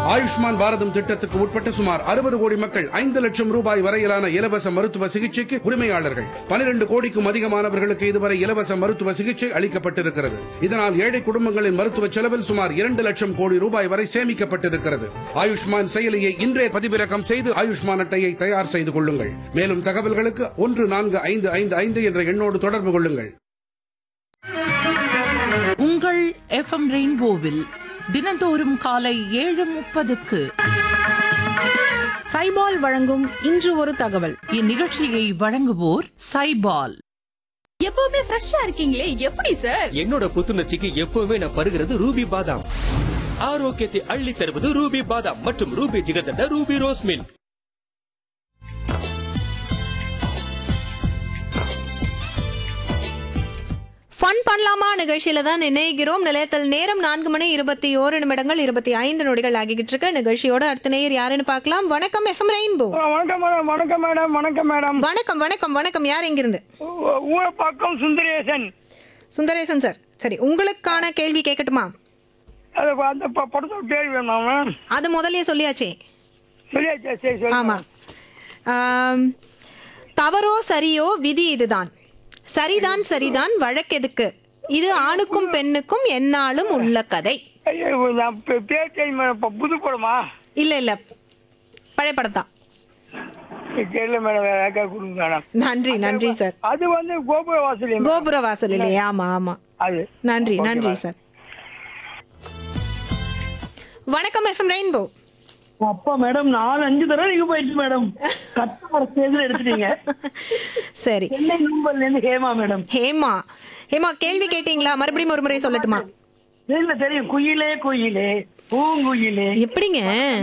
ஆயுஷ்மான் பாரதம் திட்டத்துக்கு உட்பட்ட சுமார் அறுபது கோடி மக்கள் ஐந்து லட்சம் ரூபாய் வரையிலான இலவச மருத்துவ சிகிச்சைக்கு உரிமையாளர்கள் பனிரெண்டு கோடிக்கும் அதிகமானவர்களுக்கு இதுவரை இலவச மருத்துவ சிகிச்சை அளிக்கப்பட்டிருக்கிறது இதனால் ஏழை குடும்பங்களின் மருத்துவ செலவில் சுமார் இரண்டு லட்சம் கோடி ரூபாய் வரை சேமிக்கப்பட்டிருக்கிறது ஆயுஷ்மான் செயலியை இன்றே பதிவிறக்கம் செய்து ஆயுஷ்மான் அட்டையை தயார் செய்து கொள்ளுங்கள் மேலும் தகவல்களுக்கு ஒன்று நான்கு ஐந்து ஐந்து ஐந்து என்ற எண்ணோடு தொடர்பு கொள்ளுங்கள் உங்கள் எஃப்எம் ரெயின்போவில் தினந்தோறும் காலை ஏழு முப்பதுக்கு சைபால் வழங்கும் இன்று ஒரு தகவல் இந்நிகழ்ச்சியை வழங்குவோர் சைபால் எப்பவுமே ஃப்ரெஷ்ஷா இருக்கீங்களே எப்படி சார் என்னோட புத்துணர்ச்சிக்கு எப்பவுமே நான் பருகிறது ரூபி பாதாம் ஆரோக்கியத்தை அள்ளி தருவது ரூபி பாதாம் மற்றும் Ruby jigarthanda Ruby rose milk fun பண்ணலாமா நிகழ்ச்சியில தான் நினைக்கிறோம் நிலையத்தில் நேரம் நான்கு மணி இருபத்தி ஓரு நிமிடங்கள் இருபத்தி ஐந்து நொடிகள் ஆகிக்கிட்டு இருக்கு நிகழ்ச்சியோட அடுத்த நேயர் யாருன்னு பார்க்கலாம் வணக்கம் எஃப்எம் ரெயின்போ ஆ, வணக்கம் மேடம் வணக்கம் மேடம் வணக்கம் மேடம் வணக்கம் வணக்கம் வணக்கம் யார் எங்கிருந்து ஊ- ஊர் பக்கம் சுந்தரேசன் சுந்தரேசன் சார் சரி உங்களுக்கான கேள்வி கேட்கட்டுமா அது ப- அந்த ப- படத்தோட பேர் வேணுமா மேம் அது முதல்லயே சொல்லியாச்சே சொல்லியாச்சா சரி சரி ஆமா ஆம், தவறோ சரியோ விதி இதுதான் சரிதான் சரிதான் வழக்கெதுக்கு இது ஆணுக்கும் பெண்ணுக்கும் எந்நாளும் உள்ள கதை ஐயோ, நான் பே- பேர் தெரியும் மேடம் இப்ப புது படமா இல்ல இல்ல பழைய படத்தான் தெரியல மேடம் வேற யாருக்கா கொடுங்க மேடம் நன்றி நன்றி சார் அது வந்து கோபுர வாசல் கோபுர வாசல் இல்லையா ஆமா ஆமா அது நன்றி Okay, நன்றி bye. சார் வணக்கம் எஃப்எம் ரெயின்போ அப்பா மேடம் நாலு அஞ்சு தடவை நீங்க போயிடுச்சு மேடம் கஷ்டப்பட ஸ்டேஜ்ல எடுத்துட்டீங்க சரி சென்னை நம்பர்ல இருந்து ஹேமா மேடம் ஹேமா ஹேமா கேள்வி கேட்டீங்களா மறுபடியும் ஒரு முறை சொல்லட்டுமா இல்ல தெரியும் குயிலே குயிலே பூங்குயிலே எப்படிங்க